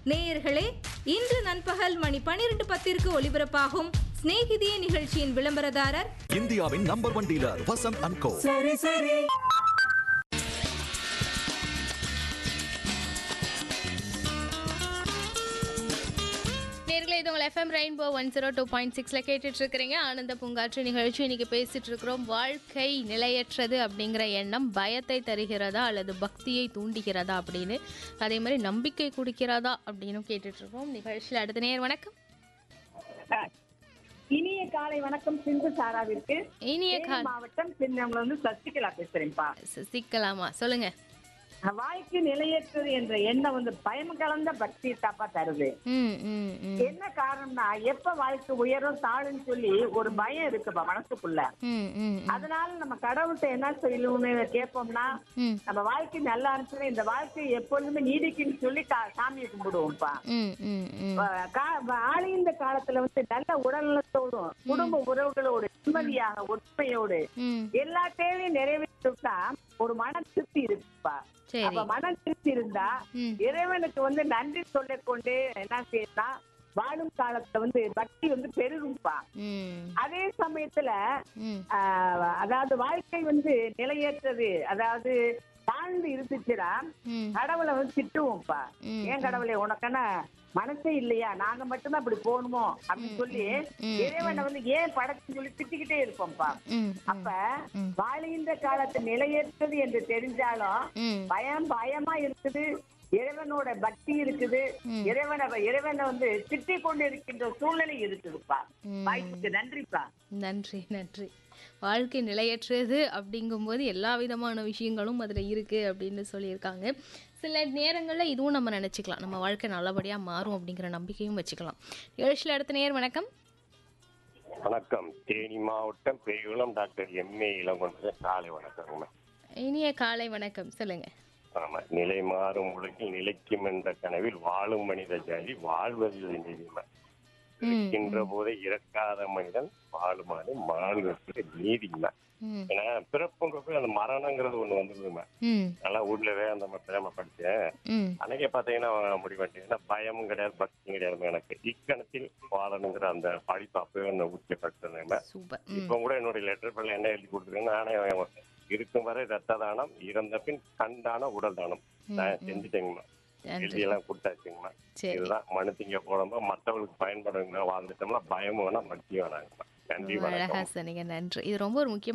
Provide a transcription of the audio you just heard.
நேயர்களே இன்று நண்பகல் மணி பனிரெண்டு பத்திற்கு ஒலிபரப்பாகும் சிநேகிதியே நிகழ்ச்சியின் விளம்பரதாரர் இந்தியாவின் number one dealer Vasanth and co நேர்களை இது உங்கள் FM rainbow one zero two point சிக்ஸில் கேட்டுட்டு இருக்கிறீங்க ஆனந்த பூங்காற்று நிகழ்ச்சி இன்னைக்கு பேசிட்டு இருக்கிறோம் வாழ்க்கை நிலையற்றது அப்படிங்கிற எண்ணம் பயத்தை தருகிறதா அல்லது பக்தியை தூண்டுகிறதா அப்படின்னு அதே மாதிரி நம்பிக்கை கொடுக்கிறதா அப்படின்னு கேட்டுட்டு இருக்கோம் நிகழ்ச்சியில் அடுத்த நேர் வணக்கம் இனிய காலை வணக்கம் சிந்து சாராவிற்கு இனிய தேனி கால் மாவட்டம் சின்னம்ல இருந்து சசிகலா பேசுறேன்ப்பா சிக்கலாமா சொல்லுங்க வாழ்க்கை நிலையற்றது என்ற எண்ணம் வந்து பயம் கலந்த பக்தி தாப்பா தருது ம் ம் ம் என்ன காரணம்னா எப்ப வாழ்க்கை உயரும் தாழுன்னு சொல்லி ஒரு பயம் இருக்குப்பா மனசுக்குள்ள ம் ம் அதனால நம்ம கடவுள்கிட்ட என்ன சொல்லணும்னு கேட்போம்னா ம் நம்ம வாழ்க்கை நல்லா இருந்துச்சுன்னா இந்த வாழ்க்கை எப்பொழுதுமே நீடிக்குன்னு சொல்லி கா- சாமியை கும்பிடுவோம்ப்பா ம் ம் ம் வ- கா- வ- ஆழிந்த காலத்துல வந்து நல்ல உடல்நலத்தோடும் குடும்ப உறவுகளோடு நிம்மதியாக ஒற்றுமையோடு ம் எல்லா தேவையும் நிறைவேற்றா ஒரு மன திருப்தி இருக்குப்பா சரி அப்ப மன திருப்தி இருந்தா ம் இறைவனுக்கு வந்து நன்றி சொல்லிக் கொண்டு என்ன செய்யலாம் வாழும் காலத்துல வந்து பக்தி வந்து பெருகும்பா ம் அதே சமயத்துல ம் ஆஹ், அதாவது வாழ்க்கை வந்து நிலையற்றது அதாவது தாழ்ந்து இருந்துச்சுன்னா ம் கடவுளை வந்து திட்டுவோம்ப்பா ம், ஏன் கடவுளே உனக்கான மனசே இல்லையா நாங்க மட்டும்தான் அப்படி போகணுமோ அப்படின்னு சொல்லி ம், இறைவனை வந்து ஏன் படைச்சுன்னு சொல்லி திட்டிக்கிட்டே இருப்போம்ப்பா ம் அப்ப ம். வாழ்கின்ற காலத்து நிலையற்றது என்று தெரிஞ்சாலும் ம் பயம் பயமா இருக்குது இறைவனோட பக்தி இருக்குது ம். இறைவனை இறைவனை வந்து திட்டி கொண்டு இருக்கின்ற சூழ்நிலை இருக்குதுப்பா ம். வாய்ப்புக்கு நன்றிப்பா நன்றி நன்றி வாழ்க்கை நிலையற்றது அப்படிங்கும்போது எல்லா விதமான விஷயங்களும் அதில் இருக்குது அப்படின்னு சொல்லியிருக்காங்க சில நேரங்களில் இதுவும் நம்ம நினச்சிக்கலாம் நம்ம வாழ்க்கை நல்லபடியாக மாறும் அப்படிங்கிற நம்பிக்கையும் வச்சுக்கலாம் நிகழ்ச்சியில் அடுத்த நேர் வணக்கம் வணக்கம் தேனி மாவட்டம் பெரியகுளம் டாக்டர் எம்ஏ இளங்கொன்ற காலை வணக்கங்க இனிய காலை வணக்கம் சொல்லுங்கள் ஆமா நிலை மாறும் உலகில் நிலைக்கும் என்ற கனவில் வாழும் மனித ஜாதி வாழ்வது நீதிமை ம் இருக்கின்ற போதே இறக்காத மனிதன் வாழுமாறு வாழ்வது நீதிமை ம் ஏன்னா பிறப்புங்கிறப்ப அந்த மரணங்கிறது ஒண்ணு வந்துருதுமே ம் நல்லா ஊர்லவே அந்த பிரேம படிச்சேன் ம் அன்னைக்கே பார்த்தீங்கன்னா முடிவெட்டேன் ஏன்னா பயமும் கிடையாது பக்தியும் கிடையாது எனக்கு இக்கணத்தில் வாழணுங்கிற அந்த படிப்பு அப்பவே அந்த ஊற்றப்பட்டதுமே சூப்பர் ம் இப்ப கூட என்னுடைய லெட்டர் பேர்ல என்ன எழுதி கொடுத்துருக்கேன் நானே இருக்கும் வரை ரத்த தானம் இறந்த பின் கண்டான உடல் தானம் நான் செஞ்சுட்டேங்கம்மா நன்றி எழுதியெல்லாம் கொடுத்தாச்சுங்கம்மா சரி இதுதான் மனு திங்க போடும்போது மற்றவங்களுக்கு பயன்படுங்க வாழ்ந்துட்டோம்னா பயம் வேணாம் பக்தி வேணாங்கம்மா நன்றி அழகா வணக்கம் சொன்னீங்க நன்றி இது ரொம்ப ஒரு முக்கியமான